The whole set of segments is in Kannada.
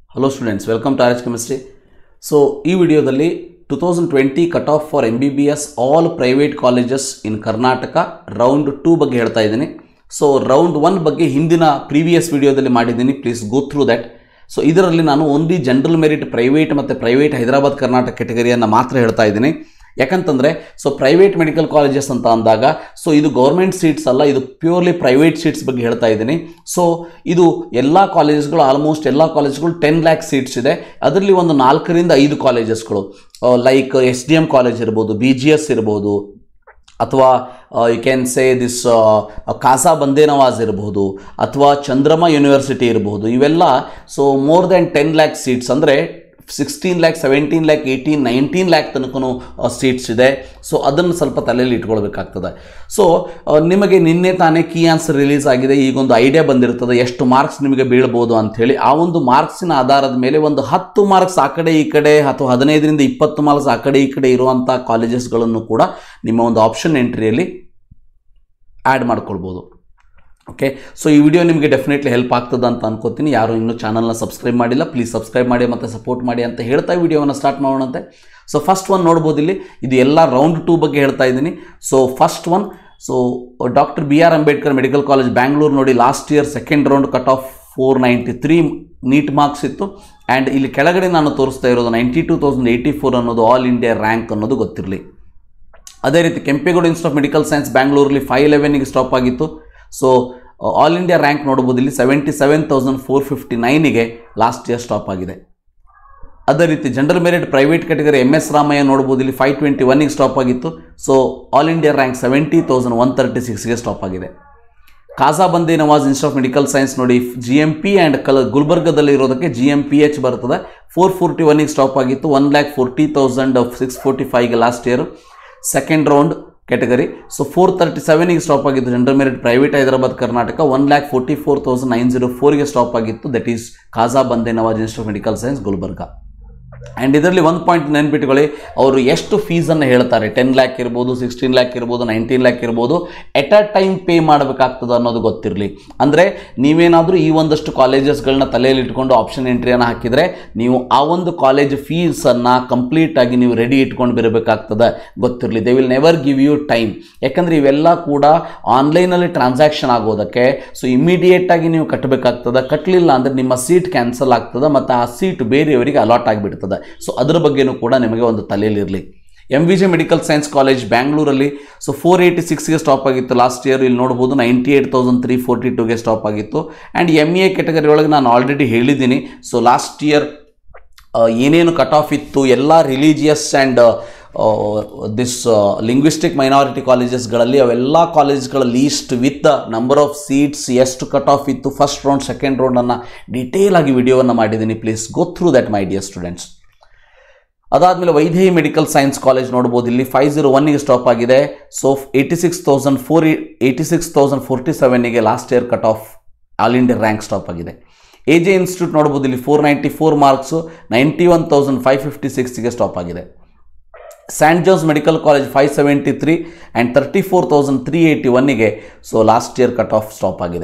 hello students welcome to R H chemistry so ಈ ವಿಡಿಯೋದಲ್ಲಿ two thousand twenty cut off for M B B S all private colleges in Karnataka round two ಬಗ್ಗೆ ಹೇಳ್ತಾ ಇದ್ದೀನಿ ಸೊ ರೌಂಡ್ ಒನ್ ಬಗ್ಗೆ ಹಿಂದಿನ ಪ್ರೀವಿಯಸ್ ವಿಡಿಯೋದಲ್ಲಿ ಮಾಡಿದ್ದೀನಿ please go through that so ಇದರಲ್ಲಿ ನಾನು ಓನ್ಲಿ ಜನರಲ್ ಮೆರಿಟ್ ಪ್ರೈವೇಟ್ ಮತ್ತು ಪ್ರೈವೇಟ್ ಹೈದರಾಬಾದ್ ಕರ್ನಾಟಕ ಕೆಟಗರಿಯನ್ನು ಮಾತ್ರ ಹೇಳ್ತಾ ಇದ್ದೀನಿ ಯಾಕಂತಂದರೆ ಸೊ ಪ್ರೈವೇಟ್ ಮೆಡಿಕಲ್ ಕಾಲೇಜಸ್ ಅಂತ ಅಂದಾಗ ಸೊ ಇದು ಗೌರ್ಮೆಂಟ್ ಸೀಟ್ಸ್ ಅಲ್ಲ ಇದು ಪ್ಯೂರ್ಲಿ ಪ್ರೈವೇಟ್ ಸೀಟ್ಸ್ ಬಗ್ಗೆ ಹೇಳ್ತಾ ಇದ್ದೀನಿ ಸೊ ಇದು ಎಲ್ಲ ಕಾಲೇಜಸ್ಗಳು ಆಲ್ಮೋಸ್ಟ್ ಎಲ್ಲ ಕಾಲೇಜ್ಗಳು ಟೆನ್ ಲ್ಯಾಕ್ ಸೀಟ್ಸ್ ಇದೆ ಅದರಲ್ಲಿ ಒಂದು ನಾಲ್ಕರಿಂದ ಐದು ಕಾಲೇಜಸ್ಗಳು like S D M college ಇರ್ಬೋದು ಬಿ ಜಿ ಎಸ್ ಇರ್ಬೋದು ಅಥವಾ ಯು ಕ್ಯಾನ್ ಸೇ ದಿಸ್ ಕಾಸಾ ಬಂದೇ ನವಾಜ್ ಇರಬಹುದು ಅಥವಾ ಚಂದ್ರಮ ಯೂನಿವರ್ಸಿಟಿ ಇರಬಹುದು ಇವೆಲ್ಲ so more than ten lakh seats ಅಂದರೆ sixteen lakh seventeen lakh eighteen nineteen lakh ತನಕನೂ ಸೀಟ್ಸ್ ಇದೆ ಸೊ ಅದನ್ನು ಸ್ವಲ್ಪ ತಲೆಯಲ್ಲಿ ಇಟ್ಕೊಳ್ಬೇಕಾಗ್ತದೆ ಸೊ ನಿಮಗೆ ನಿನ್ನೆ ತಾನೇ ಕೀ ಆನ್ಸರ್ ರಿಲೀಸ್ ಆಗಿದೆ ಈಗೊಂದು ಐಡಿಯಾ ಬಂದಿರ್ತದೆ ಎಷ್ಟು ಮಾರ್ಕ್ಸ್ ನಿಮಗೆ ಬೀಳ್ಬೋದು ಅಂಥೇಳಿ ಆ ಒಂದು ಮಾರ್ಕ್ಸಿನ ಆಧಾರದ ಮೇಲೆ ಒಂದು ಹತ್ತು ಮಾರ್ಕ್ಸ್ ಆ ಕಡೆ ಈ ಕಡೆ ಅಥವಾ ಹದಿನೈದರಿಂದ ಇಪ್ಪತ್ತು ಮಾರ್ಕ್ಸ್ ಆ ಕಡೆ ಈ ಕಡೆ ಇರುವಂಥ ಕಾಲೇಜಸ್ಗಳನ್ನು ಕೂಡ ನಿಮ್ಮ ಒಂದು ಆಪ್ಷನ್ ಎಂಟ್ರಿಯಲ್ಲಿ ಆ್ಯಡ್ ಮಾಡ್ಕೊಳ್ಬೋದು ಓಕೆ ಸೊ ಈ ವಿಡಿಯೋ ನಿಮಗೆ ಡೆಫಿನೆಟ್ಲಿ ಹೆಲ್ಪ್ ಆಗ್ತದೆ ಅಂತ ಅನ್ಕೋತೀನಿ ಯಾರು ಇನ್ನೂ ಚಾನಲ್ನ ಸಬ್ಸ್ಕ್ರೈಬ್ ಮಾಡಿಲ್ಲ ಪ್ಲೀಸ್ ಸಬ್ಸ್ಕ್ರೈಬ್ ಮಾಡಿ ಮತ್ತು ಸಪೋರ್ಟ್ ಮಾಡಿ ಅಂತ ಹೇಳ್ತಾ ವಿಡಿಯೋವನ್ನು ಸ್ಟಾರ್ಟ್ ಮಾಡೋಣಂತೆ ಸೊ ಫಸ್ಟ್ ಒನ್ ನೋಡ್ಬೋದು ಇಲ್ಲಿ ಇದು ಎಲ್ಲ ರೌಂಡ್ ಟೂ ಬಗ್ಗೆ ಹೇಳ್ತಾ ಇದ್ದೀನಿ so first one so doctor B R Ambedkar medical college Bangalore ನೋಡಿ last year second round cut off four ninety three NEET marks ಇತ್ತು ಆ್ಯಂಡ್ ಇಲ್ಲಿ ಕೆಳಗಡೆ ನಾನು ತೋರಿಸ್ತಾ ಇರೋದು ninety two thousand eighty four ಅನ್ನೋದು ಆಲ್ ಇಂಡಿಯಾ ರ್ಯಾಂಕ್ ಅನ್ನೋದು ಗೊತ್ತಿರಲಿ ಅದೇ ರೀತಿ Kempegowda institute of medical science ಬ್ಯಾಂಗ್ಳೂರಲ್ಲಿ ಫೈವ್ ಲೆವೆನ್ಗೆ ಸ್ಟಾಪ್ ಆಗಿತ್ತು ಸೊ ಆಲ್ ಇಂಡಿಯಾ ರ್ಯಾಂಕ್ ನೋಡ್ಬೋದು ಇಲ್ಲಿ seventy seven thousand four fifty ನೈನಿಗೆ ಲಾಸ್ಟ್ ಇಯರ್ ಸ್ಟಾಪ್ ಆಗಿದೆ ಅದೇ ರೀತಿ general merit private category M S Ramaiah ನೋಡ್ಬೋದು ಇಲ್ಲಿ ಫೈವ್ ಟ್ವೆಂಟಿ ಒನ್ಗೆ ಸ್ಟಾಪ್ ಆಗಿತ್ತು so all India rank seventy thousand one thirty ಸಿಕ್ಸ್ಗೆ ಸ್ಟಾಪ್ ಆಗಿದೆ Khaja Bande Nawaz institute of medical science ನೋಡಿ ಜಿ ಎಮ್ ಪಿ ಆ್ಯಂಡ್ ಕಲ ಗುಲ್ಬರ್ಗದಲ್ಲಿ ಇರೋದಕ್ಕೆ ಜಿ ಎಮ್ ಪಿ ಎಚ್ ಬರ್ತದೆ ಫೋರ್ ಫೋರ್ಟಿ ಒನ್ಗೆ ಸ್ಟಾಪ್ ಆಗಿತ್ತು one lakh forty thousand six forty ಫೈವ್ಗೆ last year second round category so four thirty ಸೆವೆನಿಗೆ ಸ್ಟಾಪ್ ಆಗಿತ್ತು general merit private Hyderabad Karnataka one lakh forty four thousand nine zero ಫೋರ್ಗೆ ಸ್ಟಾಪ್ ಆಗಿತ್ತು that is Khaja Bande Nawaz institute of medical science Gulbarga and ಇದರಲ್ಲಿ ಒಂದು ಪಾಯಿಂಟ್ ನೆನ್ಪಿಟ್ಕೊಳ್ಳಿ ಅವರು ಎಷ್ಟು ಫೀಸನ್ನು ಹೇಳ್ತಾರೆ ಟೆನ್ ಲ್ಯಾಕ್ ಇರ್ಬೋದು ಸಿಕ್ಸ್ಟೀನ್ ಲ್ಯಾಕ್ ಇರ್ಬೋದು ನೈನ್ಟೀನ್ ಲ್ಯಾಕ್ ಇರ್ಬೋದು ಎಟ್ ಅ ಟೈಮ್ ಪೇ ಮಾಡಬೇಕಾಗ್ತದೆ ಅನ್ನೋದು ಗೊತ್ತಿರಲಿ ಅಂದರೆ ನೀವೇನಾದರೂ ಈ ಒಂದಷ್ಟು ಕಾಲೇಜಸ್ಗಳನ್ನ ತಲೆಯಲ್ಲಿ ಇಟ್ಕೊಂಡು ಆಪ್ಷನ್ ಎಂಟ್ರಿಯನ್ನು ಹಾಕಿದರೆ ನೀವು ಆ ಒಂದು ಕಾಲೇಜ್ ಫೀಸನ್ನು ಕಂಪ್ಲೀಟಾಗಿ ನೀವು ರೆಡಿ ಇಟ್ಕೊಂಡು ಬರಬೇಕಾಗ್ತದೆ ಗೊತ್ತಿರಲಿ they will never give you time ಯಾಕಂದರೆ ಇವೆಲ್ಲ ಕೂಡ ಆನ್ಲೈನಲ್ಲಿ ಟ್ರಾನ್ಸಾಕ್ಷನ್ ಆಗೋದಕ್ಕೆ ಸೊ ಇಮಿಡಿಯೇಟಾಗಿ ನೀವು ಕಟ್ಟಬೇಕಾಗ್ತದೆ ಕಟ್ಟಲಿಲ್ಲ ಅಂದರೆ ನಿಮ್ಮ ಸೀಟ್ ಕ್ಯಾನ್ಸಲ್ ಆಗ್ತದೆ ಮತ್ತು ಆ ಸೀಟ್ ಬೇರೆಯವರಿಗೆ ಅಲಾಟ್ ಆಗಿಬಿಡ್ತದೆ ಸೊ ಅದರ ಬಗ್ಗೆನೂ ಕೂಡ ನಿಮಗೆ ಒಂದು ತಲೆಯಲ್ಲಿರಲಿ M V J medical science college ಬ್ಯಾಂಗ್ಳೂರಲ್ಲಿ ಸೊ ಫೋರ್ ಏಯ್ಟಿ ಸಿಕ್ಸ್ಗೆ ಸ್ಟಾಪ್ ಆಗಿತ್ತು ಲಾಸ್ಟ್ ಇಯರ್ ಇಲ್ಲಿ ನೋಡ್ಬೋದು ninety eight thousand three forty ಟೂಗೆ ಸ್ಟಾಪ್ ಆಗಿತ್ತು ಆ್ಯಂಡ್ ಎಮ್ ಎ ಕೆಟಗರಿ ಒಳಗೆ ನಾನು ಆಲ್ರೆಡಿ ಹೇಳಿದ್ದೀನಿ ಸೊ ಲಾಸ್ಟ್ ಇಯರ್ ಏನೇನು ಕಟ್ ಆಫ್ ಇತ್ತು ಎಲ್ಲ religious and this linguistic minority ಕಾಲೇಜಸ್ಗಳಲ್ಲಿ ಅವೆಲ್ಲ ಕಾಲೇಜ್ಗಳ list with the number of seats ಎಷ್ಟು ಕಟ್ ಆಫ್ ಇತ್ತು ಫಸ್ಟ್ ರೌಂಡ್ ಸೆಕೆಂಡ್ ರೌಂಡನ್ನು ಡೀಟೇಲ್ ಆಗಿ ವಿಡಿಯೋವನ್ನು ಮಾಡಿದ್ದೀನಿ please go through that my dear students ಅದಾದಮೇಲೆ ವೈದೇಹಿ ಮೆಡಿಕಲ್ ಸೈನ್ಸ್ ಕಾಲೇಜ್ ನೋಡ್ಬೋದು ಇಲ್ಲಿ ಫೈವ್ ಜೀರೋ ಒನ್ಗೆ ಸ್ಟಾಪ್ ಆಗಿದೆ so eighty six thousand four eighty six thousand forty ಸೆವೆನ್ಗೆ last year cut off all India rank stop ಆಗಿದೆ ಎ ಜೆ ಇನ್ಸ್ಟಿಟ್ಯೂಟ್ ನೋಡ್ಬೋದು ಇಲ್ಲಿ four ninety four marks ninety one thousand five fifty ಸಿಕ್ಸ್ಗೆ ಸ್ಟಾಪ್ ಆಗಿದೆ saint John's medical college five seventy three and thirty four thousand three eighty ಒನ್ನಿಗೆ so last year cut off stop ಆಗಿದೆ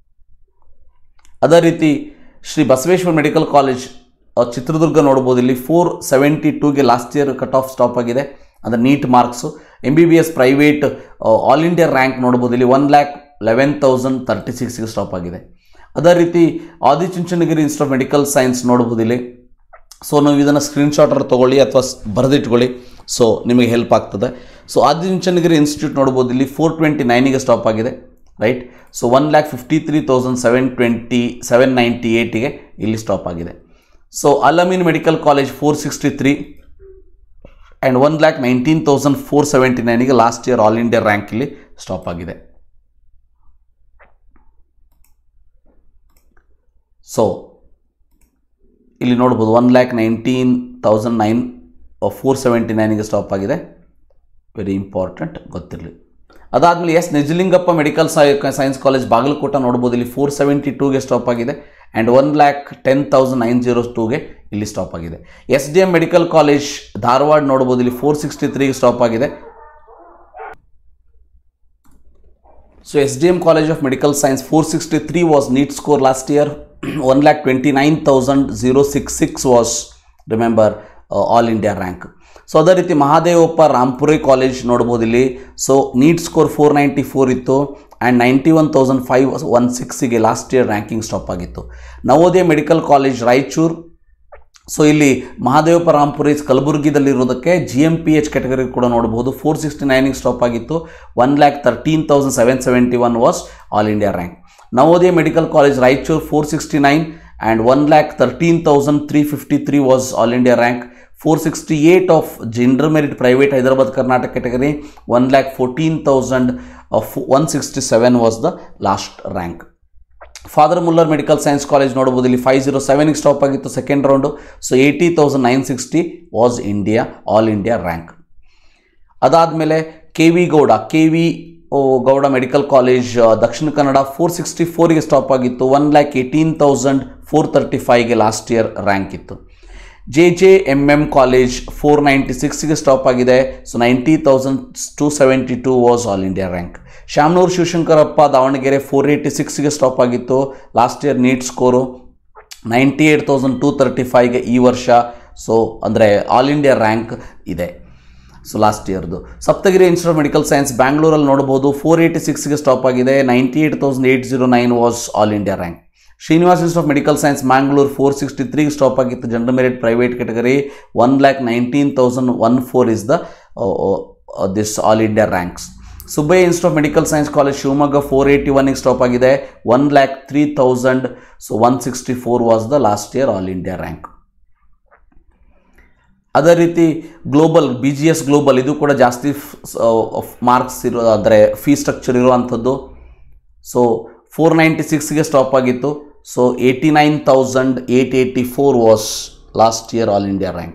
ಅದೇ ರೀತಿ ಶ್ರೀ ಬಸವೇಶ್ವರ ಮೆಡಿಕಲ್ ಕಾಲೇಜ್ ಚಿತ್ರದುರ್ಗ ನೋಡ್ಬೋದು ಇಲ್ಲಿ ಫೋರ್ ಸೆವೆಂಟಿ ಟೂಗೆ last year cut off stop ಆಗಿದೆ ಅಂದರೆ NEET marks M B B S private all India rank ನೋಡ್ಬೋದು ಇಲ್ಲಿ one lakh eleven thousand thirty ಸಿಕ್ಸ್ಗೆ ಸ್ಟಾಪ್ ಆಗಿದೆ ಅದೇ ರೀತಿ Adichunchanagiri institute of medical science ನೋಡ್ಬೋದು ಇಲ್ಲಿ ಸೊ ನೀವು ಇದನ್ನು ಸ್ಕ್ರೀನ್ಶಾಟರ್ ತೊಗೊಳ್ಳಿ ಅಥವಾ ಬರೆದಿಟ್ಕೊಳ್ಳಿ ಸೊ ನಿಮಗೆ ಹೆಲ್ಪ್ ಆಗ್ತದೆ ಸೊ ಆದಿಚುಂಚನಗಿರಿ ಇನ್ಸ್ಟಿಟ್ಯೂಟ್ ನೋಡ್ಬೋದು ಇಲ್ಲಿ ಫೋರ್ ಟ್ವೆಂಟಿ ನೈನಿಗೆ ಸ್ಟಾಪ್ ಆಗಿದೆ right so one lakh fifty three thousand seven twenty seven ninety ಏಯ್ಟಿಗೆ ಇಲ್ಲಿ ಸ್ಟಾಪ್ ಆಗಿದೆ so Alameen medical college four sixty three and one lakh nineteen thousand four seventy ನೈನಿಗೆ ಲಾಸ್ಟ್ ಇಯರ್ ಆಲ್ ಇಂಡಿಯಾ ರ್ಯಾಂಕಲ್ಲಿ ಸ್ಟಾಪ್ ಆಗಿದೆ ಸೊ ಇಲ್ಲಿ ನೋಡ್ಬೋದು one lakh nineteen thousand nine four seventy ನೈನಿಗೆ ಸ್ಟಾಪ್ ಆಗಿದೆ ವೆರಿ ಇಂಪಾರ್ಟೆಂಟ್ ಗೊತ್ತಿರಲಿ ಅದಾದಮೇಲೆ S Nijalingappa medical science college Bagalkot ನೋಡ್ಬೋದು ಇಲ್ಲಿ ಫೋರ್ ಸೆವೆಂಟಿ ಟೂಗೆ ಸ್ಟಾಪ್ ಆಗಿದೆ and one lakh ten thousand nine zero ಟೂಗೆ ಇಲ್ಲಿ ಸ್ಟಾಪ್ ಆಗಿದೆ S D M medical college Dharwad ನೋಡ್ಬೋದು ಇಲ್ಲಿ ಫೋರ್ ಸಿಕ್ಸ್ಟಿ ತ್ರೀಗೆ ಸ್ಟಾಪ್ ಆಗಿದೆ so S D M college of medical science four sixty three was NEET score last year one lakh twenty nine thousand zero six six was remember all India rank so ಅದೇ ರೀತಿ ಮಹಾದೇವಪ್ಪ ರಾಂಪುರಿ ಕಾಲೇಜ್ ನೋಡ್ಬೋದು ಇಲ್ಲಿ so NEET score four ninety four ಇತ್ತು and ninety one thousand five one ಸಿಕ್ಸಿಗೆ ಲಾಸ್ಟ್ ಇಯರ್ ರ್ಯಾಂಕಿಂಗ್ ಸ್ಟಾಪ್ ಆಗಿತ್ತು Navodaya medical college Raichur so ಇಲ್ಲಿ ಮಹಾದೇವಪ್ಪ ರಾಂಪುರಿ ಕಲಬುರಗಿದಲ್ಲಿರೋದಕ್ಕೆ G M P H category ಕೂಡ ನೋಡ್ಬೋದು ಫೋರ್ ಸಿಕ್ಸ್ಟಿ ನೈನಿಗೆ ಸ್ಟಾಪ್ ಆಗಿತ್ತು one lakh thirteen thousand seven seventy one was all India rank Navodaya medical college Raichur four sixty nine and one lakh thirteen thousand three fifty three was all India rank four sixty eight of general merit private Hyderabad Karnataka category one lakh fourteen thousand one sixty seven was the last rank father Muller medical science college ನೋಡ್ಬೋದು ಇಲ್ಲಿ ಫೈವ್ ಜೀರೋ ಸೆವೆನಿಗೆ ಸ್ಟಾಪ್ ಆಗಿತ್ತು second round so eighty thousand nine sixty was India all India rank ಅದಾದಮೇಲೆ K V Gowda K V Gowda medical college Dakshina Kannada four sixty ಫೋರಿಗೆ ಸ್ಟಾಪ್ ಆಗಿತ್ತು one lakh eighteen thousand four thirty ಫೈವ್ಗೆ ಲಾಸ್ಟ್ ಇಯರ್ ರ್ಯಾಂಕ್ ಇತ್ತು J J M M college four ninety ಸಿಕ್ಸ್ಗೆ ಸ್ಟಾಪ್ ಆಗಿದೆ so ninety thousand two seventy two was all India rank Shamanur Shivashankarappa Davanagere four eighty ಸಿಕ್ಸ್ಗೆ ಸ್ಟಾಪ್ ಆಗಿತ್ತು last year NEET score ninety eight thousand two thirty ಫೈವ್ಗೆ ಈ ವರ್ಷ ಸೊ ಅಂದರೆ ಆಲ್ ಇಂಡಿಯಾ ರ್ಯಾಂಕ್ ಇದೆ ಸೊ ಲಾಸ್ಟ್ ಇಯರ್ದು Saptagiri institute of medical science ಬ್ಯಾಂಗ್ಳೂರಲ್ಲಿ ನೋಡ್ಬೋದು ಫೋರ್ ಏಯ್ಟಿ ಸಿಕ್ಸ್ಗೆ ಸ್ಟಾಪ್ ಆಗಿದೆ ninety eight thousand eight zero nine was all India rank Srinivas institute of medical science Mangalore four sixty ತ್ರೀಗೆ ಸ್ಟಾಪ್ ಆಗಿತ್ತು general merit private category one lakh nineteen thousand one four is the this all India ranks Subbaiah institute of medical science college Shivamogga four eighty ಒನ್ಗೆ ಸ್ಟಾಪ್ ಆಗಿದೆ one lakh three thousand so one sixty four was the last year all India rank ಅದೇ ರೀತಿ global B G S global ಇದು ಕೂಡ ಜಾಸ್ತಿ ಮಾರ್ಕ್ಸ್ ಇರೋ ಅಂದರೆ ಫೀ ಸ್ಟ್ರಕ್ಚರ್ ಇರುವಂಥದ್ದು ಸೊ ಫೋರ್ ನೈಂಟಿ ಸಿಕ್ಸ್ಗೆ ಸ್ಟಾಪ್ ಆಗಿತ್ತು so eighty nine thousand eight eighty four was last year all India rank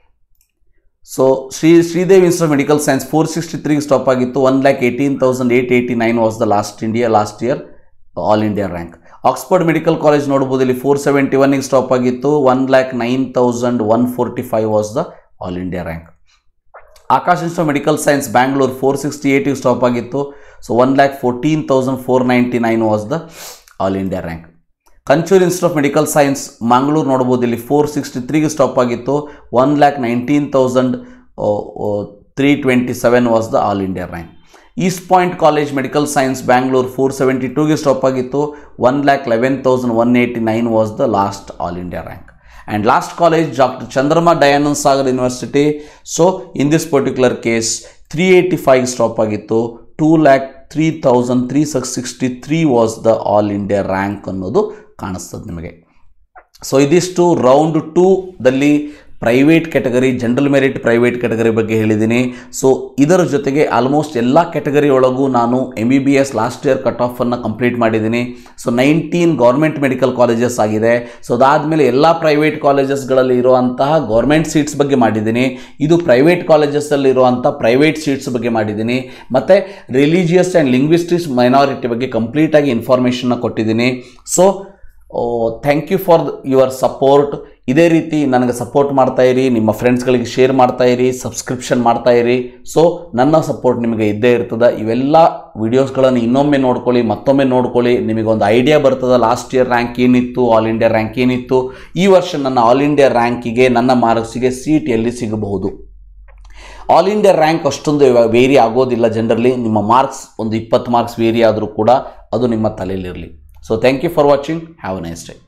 so Shri Sridev institute of medical science four sixty ತ್ರೀಗೆ ಸ್ಟಾಪ್ ಆಗಿತ್ತು one lakh eighteen thousand eight eighty nine was the last India last year all India rank Oxford medical college ನೋಡ್ಬೋದು ಇಲ್ಲಿ ಫೋರ್ ಸೆವೆಂಟಿ ಒನ್ಗೆ ಸ್ಟಾಪ್ ಆಗಿತ್ತು one lakh nine thousand one forty five was the all India rank Akash institute medical science Bangalore four sixty ಏಯ್ಟಿಗೆ ಸ್ಟಾಪ್ ಆಗಿತ್ತು so one lakh fourteen thousand four ninety nine was the all India rank Kanachur institute of medical science Mangaluru ನೋಡ್ಬೋದು ಇಲ್ಲಿ ಫೋರ್ ಸಿಕ್ಸ್ಟಿ ತ್ರೀಗೆ ಸ್ಟಾಪ್ ಆಗಿತ್ತು one lakh nineteen thousand three twenty seven was the all India rank east point college medical science Bangalore four seventy ಟೂಗೆ ಸ್ಟಾಪ್ ಆಗಿತ್ತು one lakh eleven thousand one eighty nine was the last all India rank and last college doctor Chandrama Dayanand Sagar university so in this particular case three eighty five stop ಆಗಿತ್ತು two lakh three thousand three six sixty three was the all India rank ಅನ್ನೋದು ಕಾಣಿಸ್ತದೆ ನಿಮಗೆ ಸೊ ಇದಿಷ್ಟು ರೌಂಡ್ ಟೂದಲ್ಲಿ private category general merit private category ಬಗ್ಗೆ ಹೇಳಿದ್ದೀನಿ ಸೊ ಇದರ ಜೊತೆಗೆ ಆಲ್ಮೋಸ್ಟ್ ಎಲ್ಲ ಕ್ಯಾಟಗರಿ ಒಳಗೂ ನಾನು M B B S last year cut ಆಫನ್ನು ಕಂಪ್ಲೀಟ್ ಮಾಡಿದ್ದೀನಿ so nineteen government medical colleges ಆಗಿದೆ ಸೊ ಅದಾದಮೇಲೆ ಎಲ್ಲ ಪ್ರೈವೇಟ್ ಕಾಲೇಜಸ್ಗಳಲ್ಲಿ ಇರುವಂತಹ ಗೌರ್ಮೆಂಟ್ ಸೀಟ್ಸ್ ಬಗ್ಗೆ ಮಾಡಿದ್ದೀನಿ ಇದು ಪ್ರೈವೇಟ್ ಕಾಲೇಜಸ್ಸಲ್ಲಿ ಇರುವಂಥ ಪ್ರೈವೇಟ್ ಸೀಟ್ಸ್ ಬಗ್ಗೆ ಮಾಡಿದ್ದೀನಿ ಮತ್ತು ರಿಲಿಜಿಯಸ್ ಆ್ಯಂಡ್ ಲಿಂಗ್ವಿಸ್ಟಿಕ್ಸ್ ಮೈನಾರಿಟಿ ಬಗ್ಗೆ ಕಂಪ್ಲೀಟಾಗಿ ಇನ್ಫಾರ್ಮೇಷನ್ನ ಕೊಟ್ಟಿದ್ದೀನಿ so thank you for your support ಇದೇ ರೀತಿ ನನಗೆ ಸಪೋರ್ಟ್ ಮಾಡ್ತಾ ಇರಿ ನಿಮ್ಮ ಫ್ರೆಂಡ್ಸ್ಗಳಿಗೆ ಶೇರ್ ಮಾಡ್ತಾ ಇರಿ ಸಬ್ಸ್ಕ್ರಿಪ್ಷನ್ ಮಾಡ್ತಾ ಇರಿ ಸೊ ನನ್ನ ಸಪೋರ್ಟ್ ನಿಮಗೆ ಇದ್ದೇ ಇರ್ತದೆ ಇವೆಲ್ಲ ವಿಡಿಯೋಸ್ಗಳನ್ನು ಇನ್ನೊಮ್ಮೆ ನೋಡ್ಕೊಳ್ಳಿ ಮತ್ತೊಮ್ಮೆ ನೋಡ್ಕೊಳ್ಳಿ ನಿಮಗೊಂದು ಐಡಿಯಾ ಬರ್ತದೆ ಲಾಸ್ಟ್ ಇಯರ್ ರ್ಯಾಂಕ್ ಏನಿತ್ತು ಆಲ್ ಇಂಡಿಯಾ ರ್ಯಾಂಕ್ ಏನಿತ್ತು ಈ ವರ್ಷ ನನ್ನ ಆಲ್ ಇಂಡಿಯಾ ರ್ಯಾಂಕಿಗೆ ನನ್ನ ಮಾರ್ಕ್ಸಿಗೆ ಸೀಟ್ ಎಲ್ಲಿ ಸಿಗಬಹುದು ಆಲ್ ಇಂಡಿಯಾ ರ್ಯಾಂಕ್ ಅಷ್ಟೊಂದು ವೇರಿ ಆಗೋದಿಲ್ಲ ಜನರಲಿ ನಿಮ್ಮ ಮಾರ್ಕ್ಸ್ ಒಂದು ಇಪ್ಪತ್ತು ಮಾರ್ಕ್ಸ್ ವೇರಿ ಆದರೂ ಕೂಡ ಅದು ನಿಮ್ಮ ತಲೆಯಲ್ಲಿರಲಿ so thank you for watching have a nice day